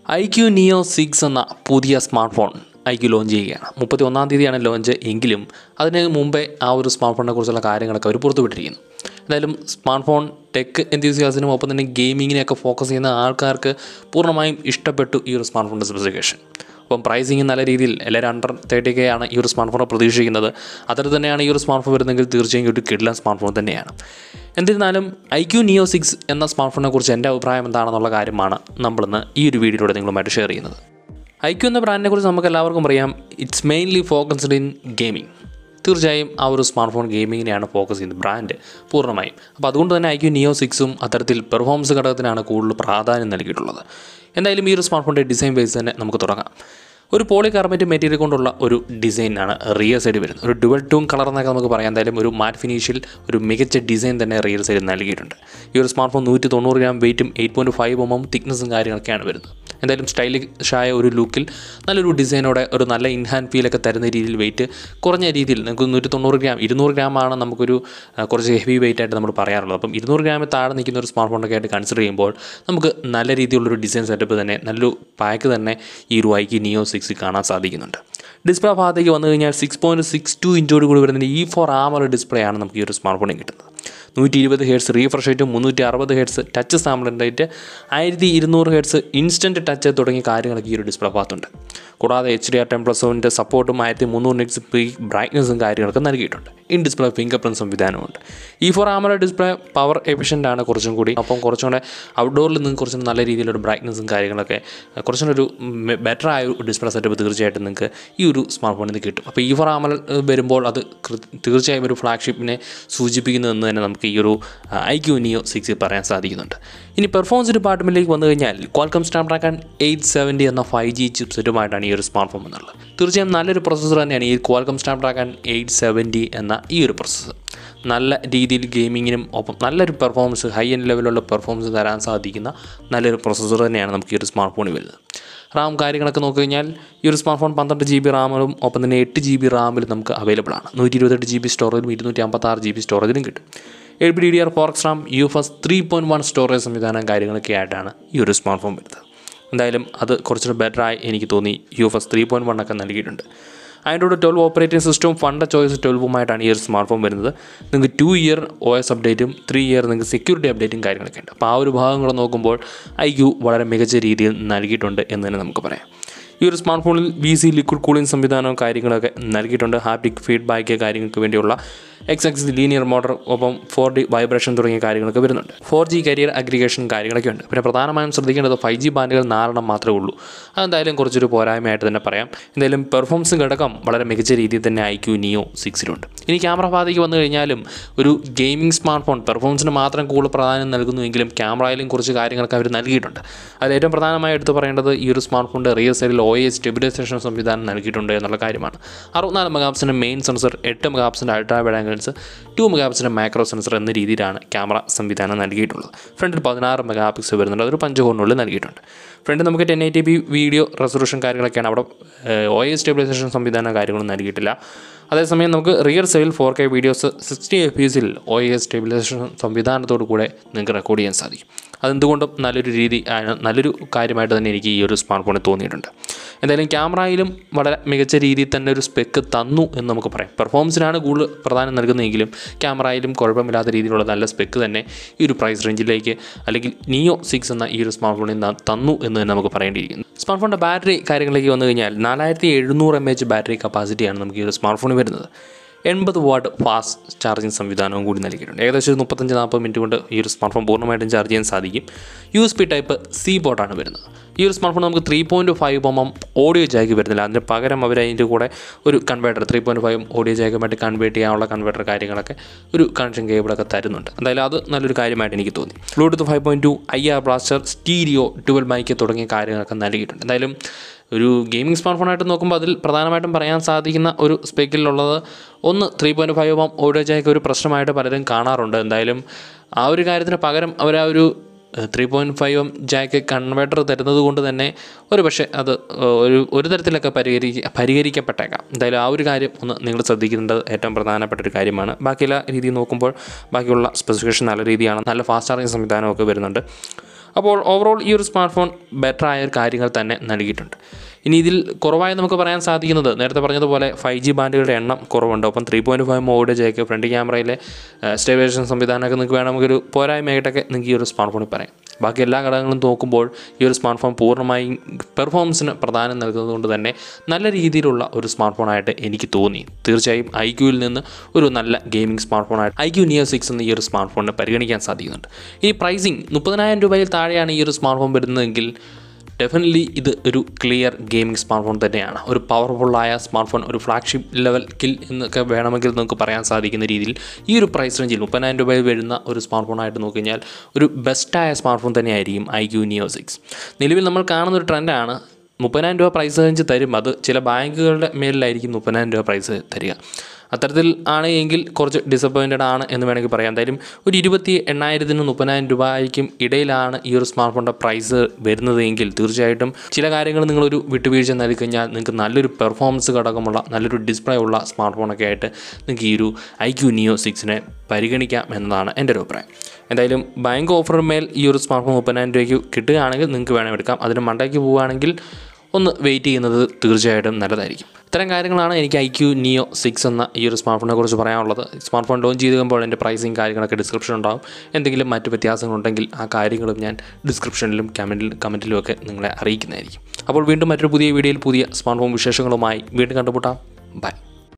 I iQOO Neo six എന്ന പുതിയ smartphone iQOO launch ചെയ്യുകയാണ് മുപ്പത്തി ഒന്നാം തീയതിയാണ് ലോഞ്ച് എങ്കിലും അതിന് മുമ്പേ ആ ഒരു സ്മാർട്ട് ഫോണിനെ കുറിച്ചുള്ള കാര്യങ്ങളൊക്കെ അവർ പുറത്തുവിട്ടിരിക്കുന്നു എന്തായാലും സ്മാർട്ട് ഫോൺ ടെക് എന്തൂസിയാസിനും ഒപ്പം തന്നെ ഗെയിമിങ്ങിനെയൊക്കെ ഫോക്കസ് ചെയ്യുന്ന ആൾക്കാർക്ക് പൂർണ്ണമായും ഇഷ്ടപ്പെട്ടു ഈ ഒരു സ്മാർട്ട് ഫോണിൻ്റെ സ്പെസിഫിക്കേഷൻ അപ്പം പ്രൈസിങ് നല്ല രീതിയിൽ എല്ലാവരും അണ്ടർ തേർട്ടി കെ ആണ് ഈ ഒരു സ്മാർട്ട് ഫോൺ പ്രതീക്ഷിക്കുന്നത് അതിൽ തന്നെയാണ് ഈ ഒരു സ്മാർട്ട് ഫോൺ വരുന്നതെങ്കിൽ തീർച്ചയായും ഒരു കിഡ്ലൻ സ്മാർട്ട് ഫോൺ തന്നെയാണ് എന്നിരുന്നാലും ഐ ക്യു നിയോ സിക്സ് എന്ന സ്മാർട്ട് ഫോണിനെ കുറിച്ച് എൻ്റെ അഭിപ്രായം എന്താണെന്നുള്ള കാര്യമാണ് നമ്മളിന്ന് ഈ ഒരു വീഡിയോയിലൂടെ നിങ്ങളുമായിട്ട് ഷെയർ ചെയ്യുന്നത് ഐ ക്യു എന്ന ബ്രാൻഡിനെ കുറിച്ച് നമുക്ക് എല്ലാവർക്കും അറിയാം it's mainly focused in gaming തീർച്ചയായും ആ ഒരു സ്മാർട്ട് ഫോൺ ഗെയിമിങ്ങിനെയാണ് ഫോക്കസ് ചെയ്യുന്നത് ബ്രാൻഡ് പൂർണ്ണമായും അപ്പോൾ അതുകൊണ്ട് തന്നെ ഐ ക്യു നിയോ സിക്സും അത്തരത്തിൽ പെർഫോമൻസ് ഘടകത്തിനാണ് കൂടുതൽ പ്രാധാന്യം നൽകിയിട്ടുള്ളത് എന്തായാലും ഈ ഒരു സ്മാർട്ട് ഫോണിൻ്റെ ഡിസൈൻ ബേസ് തന്നെ നമുക്ക് തുടങ്ങാം ഒരു പോളി കാർബറ്റ് മെറ്റീരിയൽ കൊണ്ടുള്ള ഒരു ഡിസൈനാണ് റിയർ സൈഡ് വരുന്നത് ഒരു ഡുവൽ ടൂൺ കളർ എന്നൊക്കെ നമുക്ക് പറയാം എന്തായാലും ഒരു മാറ്റ് ഫിനിഷിൽ ഒരു മികച്ച ഡിസൈൻ തന്നെ റിയർ സൈഡ് നൽകിയിട്ടുണ്ട് ഈ ഒരു സ്മാർട്ട് ഫോൺ നൂറ്റി തൊണ്ണൂറ് ഗ്രാം വെയിറ്റും എയ്റ്റ് പോയിൻറ്റ് ഫൈവ് എമ്മും തിക്നെസ്സും കാര്യങ്ങളൊക്കെയാണ് വരുന്നത് എന്തായാലും സ്റ്റൈലിഷായ ഒരു ലുക്കിൽ നല്ലൊരു ഡിസൈനോടെ ഒരു നല്ല ഇൻഹാൻഡ് ഫീലൊക്കെ തരുന്ന രീതിയിൽ വെയിറ്റ് കുറഞ്ഞ രീതിയിൽ നമുക്ക് നൂറ്റി തൊണ്ണൂറ് ഗ്രാം ഇരുന്നൂറ് ഗ്രാമാണ് നമുക്കൊരു ആ, കുറച്ച് ഹെവി വെയിറ്റ് ആയിട്ട് നമ്മൾ പറയാറുള്ളത് അപ്പം ഇരുന്നൂറ് ഗ്രാമിൽ താഴെ നിൽക്കുന്ന ഒരു സ്മാർട്ട് ഫോണൊക്കെ ആയിട്ട് കൺസിഡർ ചെയ്യുമ്പോൾ നമുക്ക് നല്ല രീതിയിലുള്ളൊരു ഡിസൈൻ സെറ്റപ്പ് തന്നെ നല്ലൊരു പാക്ക് തന്നെ ഈ ഒരു ഐക്ക് നിയോ സിക്സ് കാണാൻ സാധിക്കുന്നുണ്ട് ഡിസ്പ്ലേ ഭാഗത്തേക്ക് വന്നു കഴിഞ്ഞാൽ സിക്സ് പോയിൻറ്റ് സിക്സ് ടു ഇഞ്ചോട് കൂടി വരുന്ന ഈ ഫോർ ആമർ ഡിസ്പ്ലേ ആണ് നമുക്ക് ഈ ഒരു സ്മാർട്ട് ഫോണിൽ കിട്ടുന്നത് നൂറ്റി ഇരുപത് ഹേർട്സ് റീഫ്രഷ് റേറ്റും മുന്നൂറ്റി അറുപത് ഹേർട്സ് ടച്ച് സാമ്പിളിൻ്റെ റേറ്റ് ആയിരത്തി ഇരുന്നൂറ് ഹേർട്സ് ഇൻസ്റ്റൻറ്റ് ടച്ച് തുടങ്ങിയ കാര്യങ്ങളൊക്കെ ഈ ഒരു ഡിസ്പ്ലേ ഭാഗത്തുണ്ട് കൂടാതെ H D R ten plus വണ്ണിൻ്റെ സപ്പോർട്ടും ആയിരത്തി മുന്നൂറ് നിക്സ് പി ബ്രൈറ്റ്നസും കാര്യങ്ങളൊക്കെ നൽകിയിട്ടുണ്ട് ഇൻ ഡിസ്പ്ലേ ഫിംഗർ പ്രിൻറ്റ് സംവിധാനമുണ്ട് ഈ ഫോർ ആമറ ഡിസ്പ്ലേ പവർ എഫിഷ്യൻ്റ് ആണ് കുറച്ചും കൂടി അപ്പം കുറച്ചും കൂടെ ഔട്ട്ഡോറിൽ നിന്ന് കുറച്ചും നല്ല രീതിയിലൊരു ബ്രൈറ്റ്നസും കാര്യങ്ങളൊക്കെ കുറച്ചും കൂടെ ഒരു ബെറ്റർ ആയ ഒരു ഡിസ്പ്ലേ സെറ്റപ്പ് തീർച്ചയായിട്ടും നിങ്ങൾക്ക് ഈ ഒരു സ്മാർട്ട് ഫോണിൽ നിന്ന് കിട്ടും അപ്പോൾ ഈ ഫോർ ആമറ വരുമ്പോൾ അത് കൃ- തീർച്ചയായും ഒരു ഫ്ലാഗ്ഷിപ്പിനെ സൂചിപ്പിക്കുന്നതെന്ന് തന്നെ നമുക്ക് ഈ ഒരു ഐ ക്യു നിയോ സിക്സ് പറയാൻ സാധിക്കുന്നുണ്ട് ഇനി പെർഫോമൻസ് ഡിപ്പാർട്ട്മെൻറ്റിലേക്ക് വന്നു കഴിഞ്ഞാൽ ക്വാൽക്കം സ്നാപ്ഡ്രാഗൺ എയ്റ്റ് സെവൻറ്റി എന്ന ഫൈവ് ജി ചിപ്സെറ്റുമായിട്ടാണ് ഈ ഒരു സ്മാർട്ട് ഫോൺ എന്നുള്ളത് തീർച്ചയായും നല്ലൊരു പ്രൊസസ്സർ തന്നെയാണ് ഈ ക്വാൽക്കം സ്നാപ്ഡ്രാഗൺ എയ്റ്റ് സെവൻറ്റി എന്ന ഈ ഒരു പ്രൊസസ്സർ നല്ല രീതിയിൽ ഗെയിമിങ്ങിനും ഒപ്പം നല്ലൊരു പെർഫോമൻസ് ഹൈ എൻഡ് ലെവലുള്ള പെർഫോമൻസ് തരാൻ സാധിക്കുന്ന നല്ലൊരു പ്രൊസസ്സർ തന്നെയാണ് നമുക്ക് ഈ ഒരു സ്മാർട്ട് ഫോണിൽ വരുന്നത് റാം കാര്യങ്ങളൊക്കെ നോക്കിക്കഴിഞ്ഞാൽ ഈ ഒരു സ്മാർട്ട് ഫോൺ പന്ത്രണ്ട് ജി ബി റാമിലും ഒപ്പം തന്നെ എട്ട് ജി ബി റാമിലും നമുക്ക് അവൈലബിൾ ആണ് നൂറ്റി ഇരുപത്തെട്ട് ജി ബി സ്റ്റോറേജിലും ഇരുന്നൂറ്റി അമ്പത്താറ് ജി ബി സ്റ്റോറേജിലും കിട്ടും L P D D R four X RAM U F S three point one storage സംവിധാനം കാര്യങ്ങളൊക്കെ ആയിട്ടാണ് ഈ ഒരു സ്മാർട്ട് ഫോൺ വരുന്നത് എന്തായാലും അത് കുറച്ചുകൂടെ ബെറ്ററായി എനിക്ക് തോന്നി U F S three point one ഒക്കെ നൽകിയിട്ടുണ്ട് അതിൻ്റെ ട്വൽവ് ഓപ്പറേറ്റിംഗ് സിസ്റ്റവും ഫണ്ട ചോയ്സ് ട്വൽവുമായിട്ടാണ് ഈ ഒരു സ്മാർട്ട് ഫോൺ വരുന്നത് നിങ്ങൾക്ക് ടു ഇയർ ഒ എസ് അപ്ഡേറ്റും ത്രീ ഇയർ നിങ്ങൾക്ക് സെക്യൂരിറ്റി അപ്ഡേറ്റും കാര്യങ്ങളൊക്കെ ഉണ്ട് അപ്പോൾ ആ ഒരു ഭാഗം കൂടെ നോക്കുമ്പോൾ ഐ ക്യു വളരെ മികച്ച രീതിയിൽ നൽകിയിട്ടുണ്ട് എന്ന് തന്നെ നമുക്ക് പറയാം ഈ ഒരു സ്മാർട്ട് ഫോണിൽ വി സി ലിക്വിഡ് കൂളിംഗ് സംവിധാനവും കാര്യങ്ങളൊക്കെ നൽകിയിട്ടുണ്ട് ഹാപ്റ്റിക് ഫീഡ്ബാക്ക് കാര്യങ്ങൾക്ക് വേണ്ടിയുള്ള എക്സ് എക്സ് ലീനിയർ മോട്ടർ ഒപ്പം ഫോർ ഡി വൈബ്രേഷൻ തുടങ്ങിയ കാര്യങ്ങളൊക്കെ വരുന്നുണ്ട് ഫോർ ജി കരിയർ അഗ്രിഗേഷൻ കാര്യങ്ങളൊക്കെ ഉണ്ട് പിന്നെ പ്രധാനമായും ശ്രദ്ധിക്കേണ്ടത് ഫൈവ് ജി ബാൻഡുകൾ നാലെണ്ണം മാത്രമേ ഉള്ളൂ അതെന്തായാലും കുറച്ചൊരു പോരായ്മയായിട്ട് തന്നെ പറയാം എന്തായാലും പെർഫോമൻസ് ഘടകം വളരെ മികച്ച രീതിയിൽ തന്നെ ഐ ക്യു നിയോ സിക്സിലുണ്ട് ഇനി ക്യാമറ ഭാഗത്തേക്ക് വന്നു കഴിഞ്ഞാലും ഒരു ഗെയിമിംഗ് സ്മാർട്ട് ഫോൺ പെർഫോമൻസിന് മാത്രം കൂടുതൽ പ്രാധാന്യം നൽകുന്നുവെങ്കിലും ക്യാമറയിലും കുറച്ച് കാര്യങ്ങളൊക്കെ അവർ നൽകിയിട്ടുണ്ട് അതിൽ ഏറ്റവും പ്രധാനമായി എടുത്ത് പറയേണ്ടത് ഈ ഒരു സ്മാർട്ട് ഫോണിൻ്റെ റിയർ സൈഡിൽ ഒ എ സ്റ്റെബിലൈസേഷൻ സംവിധാനം നൽകിയിട്ടുണ്ട് എന്നുള്ള കാര്യമാണ് അറുപത്തിനാല് മെഗാപ്സിൻ്റെ മെയിൻ സെൻസർ എട്ട് മെഗാപ്സിൻ്റെ അൾട്രാ വൈഡ് ആംഗിൾസ് ടു മെഗാപ്സിൻ്റെ മാക്രോ സെൻസർ എന്ന രീതിയിലാണ് ക്യാമറ സംവിധാനം നൽകിയിട്ടുള്ളത് ഫ്രണ്ടിൽ പതിനാറ് മെഗാ പിക്സൽ വരുന്നുണ്ട് അതൊരു പഞ്ചകോണിനുള്ളിൽ നൽകിയിട്ടുണ്ട് ഫ്രണ്ടിൽ നമുക്ക് ten eighty P video resolution കാര്യങ്ങളൊക്കെയാണ് അവിടെ ഒ എ സ്റ്റെബിലൈസേഷൻ സംവിധാനം കാര്യങ്ങളൊന്നും നൽകിയിട്ടില്ല അതേസമയം നമുക്ക് റിയർ സൈഡിൽ four K videos sixty F P എസിൽ ഒ എ സ്റ്റെബിലൈസേഷൻ സംവിധാനത്തോടു കൂടെ നിങ്ങൾക്ക് റെക്കോർഡ് ചെയ്യാൻ സാധിക്കും അതെന്തുകൊണ്ടും നല്ലൊരു രീതി ആ, നല്ലൊരു കാര്യമായിട്ട് തന്നെ എനിക്ക് ഈ ഒരു സ്മാർട്ട് ഫോണിൽ തോന്നിയിട്ടുണ്ട് എന്തായാലും ക്യാമറയിലും വളരെ മികച്ച രീതിയിൽ തന്നെ ഒരു സ്പെക്ക് തന്നു എന്ന് നമുക്ക് പറയാം പെർഫോമൻസിനാണ് കൂടുതൽ പ്രാധാന്യം നൽകുന്നതെങ്കിലും ക്യാമറയിലും കുഴപ്പമില്ലാത്ത രീതിയിലുള്ള നല്ല സ്പെക്ക് തന്നെ ഈ ഒരു പ്രൈസ് റേഞ്ചിലേക്ക് അല്ലെങ്കിൽ നിയോ സിക്സ് എന്ന ഈ ഒരു സ്മാർട്ട് ഫോണിൽ നിന്ന് തന്നു എന്ന് തന്നെ നമുക്ക് പറയേണ്ടിയിരിക്കുന്നു സ്മാർട്ട് ഫോണിൻ്റെ ബാറ്ററി കാര്യങ്ങളിലേക്ക് വന്നു കഴിഞ്ഞാൽ നാലായിരത്തി എഴുന്നൂറ് എം എച്ച് ബാറ്ററി കപ്പാസിറ്റിയാണ് നമുക്ക് ഈ ഒരു സ്മാർട്ട് ഫോണിൽ വരുന്നത് എൺപത് വാട്ട് ഫാസ്റ്റ് ചാർജിങ് സംവിധാനവും കൂടി നൽകിയിട്ടുണ്ട് ഏകദേശം ഒരു മുപ്പത്തഞ്ച് നാൽപ്പത് മിനിറ്റ് കൊണ്ട് ഈ ഒരു സ്മാർട്ട് ഫോൺ പൂർണ്ണമായിട്ടും ചാർജ് ചെയ്യാൻ സാധിക്കും U S B type C പോർട്ടാണ് വരുന്നത് ഈ ഒരു സ്മാർട്ട് ഫോൺ നമുക്ക് three point five M M audio jack വരുന്നില്ല അതിന് പകരം അവർ അതിൻ്റെ കൂടെ ഒരു converter three point five audio ജാക്കുമായിട്ട് കൺവേർട്ട് ചെയ്യാനുള്ള കൺവേർട്ടർ കാര്യങ്ങളൊക്കെ ഒരു കണക്ഷൻ കേബിളൊക്കെ തരുന്നുണ്ട് എന്തായാലും അത് നല്ലൊരു കാര്യമായിട്ട് എനിക്ക് തോന്നി Bluetooth five point two I R blaster stereo dual mic തുടങ്ങിയ കാര്യങ്ങളൊക്കെ നൽകിയിട്ടുണ്ട് എന്തായാലും ഒരു ഗെയിമിംഗ് സ്മാർട്ട് ഫോണായിട്ട് നോക്കുമ്പോൾ അതിൽ പ്രധാനമായിട്ടും പറയാൻ സാധിക്കുന്ന ഒരു സ്പെക്കിലുള്ളത് ഒന്ന് three point five M audio jack ഒരു പ്രശ്നമായിട്ട് പലരും കാണാറുണ്ട് എന്തായാലും ആ ഒരു കാര്യത്തിന് പകരം അവർ ആ ഒരു three point five M jack converter തരുന്നത് കൊണ്ട് തന്നെ ഒരു പക്ഷേ അത് ഏഹ്, ഒരു ഒരു തരത്തിലൊക്കെ പരിഹരി പരിഹരിക്കപ്പെട്ടേക്കാം എന്തായാലും ആ ഒരു കാര്യം ഒന്ന് നിങ്ങൾ ശ്രദ്ധിക്കേണ്ടത് ഏറ്റവും പ്രധാനപ്പെട്ട ഒരു കാര്യമാണ് ബാക്കിയുള്ള രീതി നോക്കുമ്പോൾ ബാക്കിയുള്ള സ്പെസിഫിക്കേഷൻ നല്ല രീതിയാണ് നല്ല ഫാസ്റ്റ് ചാർജിങ് സംവിധാനമൊക്കെ വരുന്നുണ്ട് അപ്പോൾ ഓവറോൾ ഈ ഒരു സ്മാർട്ട് ഫോൺ ബെറ്റർ ആയ ഒരു കാര്യങ്ങൾ തന്നെ നൽകിയിട്ടുണ്ട് ഇനി ഇതിൽ കുറവായി നമുക്ക് പറയാൻ സാധിക്കുന്നത് നേരത്തെ പറഞ്ഞതുപോലെ ഫൈവ് ജി ബാൻഡുകളുടെ എണ്ണം കുറവുണ്ട് ഒപ്പം three point five mode jack front ക്യാമറയിലെ സ്റ്റേബിലൈസേഷൻ സംവിധാനമൊക്കെ നിങ്ങൾക്ക് വേണമെങ്കിൽ ഒരു പോരായ്മയായിട്ടൊക്കെ നിങ്ങൾക്ക് ഈ ഒരു സ്മാർട്ട് ഫോണിൽ പറയാം ബാക്കി എല്ലാ ഘടകങ്ങളും നോക്കുമ്പോൾ ഈ ഒരു സ്മാർട്ട് ഫോൺ പൂർണ്ണമായും പെർഫോമൻസിന് പ്രാധാന്യം നൽകുന്നതുകൊണ്ട് തന്നെ നല്ല രീതിയിലുള്ള ഒരു സ്മാർട്ട് ഫോണായിട്ട് എനിക്ക് തോന്നി തീർച്ചയായും ഐ ക്യൂവിൽ നിന്ന് ഒരു നല്ല ഗെയിമിംഗ് സ്മാർട്ട് ഫോണായിട്ട് ഐ ക്യൂ നിയോ സിക്സ് എന്ന ഈ ഒരു സ്മാർട്ട് ഫോണിനെ പരിഗണിക്കാൻ സാധിക്കുന്നുണ്ട് ഈ പ്രൈസിങ് മുപ്പതിനായിരം രൂപയിൽ താഴെയാണ് ഈ ഒരു സ്മാർട്ട് ഫോൺ വരുന്നതെങ്കിൽ ഡെഫിനറ്റ്ലി ഇത് ഒരു ക്ലിയർ ഗെയിമിംഗ് സ്മാർട്ട് ഫോൺ തന്നെയാണ് ഒരു പവർഫുള്ളായ സ്മാർട്ട് ഫോൺ ഒരു ഫ്ലാഗ്ഷിപ്പ് ലെവൽ കിൽ എന്നൊക്കെ വേണമെങ്കിൽ നമുക്ക് പറയാൻ സാധിക്കുന്ന രീതിയിൽ ഈ ഒരു പ്രൈസ് റേഞ്ചിൽ മുപ്പതിനായിരം രൂപയിൽ വരുന്ന ഒരു സ്മാർട്ട് ഫോണായിട്ട് നോക്കിക്കഴിഞ്ഞാൽ ഒരു ബെസ്റ്റായ സ്മാർട്ട് ഫോൺ തന്നെയായിരിക്കും ഐ ക്യൂ നിയോ സിക്സ് നിലവിൽ നമ്മൾ കാണുന്ന ഒരു ട്രെൻഡാണ് മുപ്പതിനായിരം രൂപ പ്രൈസ് റേഞ്ച് തരും അത് ചില ബാങ്കുകളുടെ മേലിലായിരിക്കും മുപ്പതിനായിരം രൂപ പ്രൈസ് തരിക അത്തരത്തിൽ ആണ് എങ്കിൽ കുറച്ച് ഡിസപ്പോയിൻറ്റഡ് ആണ് എന്ന് വേണമെങ്കിൽ പറയാം എന്തായാലും ഒരു ഇരുപത്തി എണ്ണായിരത്തിനും മുപ്പതിനായിരം രൂപയ്ക്കും ഇടയിലാണ് ഈ ഒരു സ്മാർട്ട് ഫോണിൻ്റെ പ്രൈസ് വരുന്നത് എങ്കിൽ തീർച്ചയായിട്ടും ചില കാര്യങ്ങൾ നിങ്ങളൊരു വിട്ടുവീഴ്ച നൽകി കഴിഞ്ഞാൽ നിങ്ങൾക്ക് നല്ലൊരു പെർഫോമൻസ് ഘടകമുള്ള നല്ലൊരു ഡിസ്പ്ലേ ഉള്ള സ്മാർട്ട് ഫോണൊക്കെ ആയിട്ട് നിങ്ങൾക്ക് ഈ ഒരു ഐ ക്യു നിയോ സിക്സിനെ പരിഗണിക്കാം എന്നതാണ് എൻ്റെ ഒരു അഭിപ്രായം എന്തായാലും ബാങ്ക് ഓഫറിന്മേൽ ഈ ഒരു സ്മാർട്ട് ഫോൺ മുപ്പതിനായിരം രൂപയ്ക്ക് കിട്ടുകയാണെങ്കിൽ നിങ്ങൾക്ക് വേണം എടുക്കാം അതിന് മണ്ടയ്ക്ക് പോവുകയാണെങ്കിൽ ഒന്ന് വെയിറ്റ് ചെയ്യുന്നത് തീർച്ചയായിട്ടും നല്ലതായിരിക്കും ഇത്തരം കാര്യങ്ങളാണ് എനിക്ക് ഐ ക്യു നിയോ സിക്സ് എന്ന ഈ ഒരു സ്മാർട്ട് ഫോണിനെ കുറിച്ച് പറയാനുള്ളത് സ്മാർട്ട് ഫോൺ ലോഞ്ച് ചെയ്ത് കഴിയുമ്പോൾ എൻ്റെ പ്രൈസിങ് കാര്യങ്ങളൊക്കെ ഡിസ്ക്രിപ്ഷൻ ഉണ്ടാവും എന്തെങ്കിലും മറ്റ് വ്യത്യാസങ്ങളുണ്ടെങ്കിൽ ആ കാര്യങ്ങളും ഞാൻ ഡിസ്ക്രിപ്ഷനിലും കമൻറ്റിൽ കമൻറ്റിലും ഒക്കെ നിങ്ങളെ അറിയിക്കുന്നതായിരിക്കും അപ്പോൾ വീണ്ടും മറ്റൊരു പുതിയ വീഡിയോയിൽ പുതിയ സ്മാർട്ട് ഫോൺ വിശേഷങ്ങളുമായി വീണ്ടും കണ്ടുമുട്ടാം ബൈ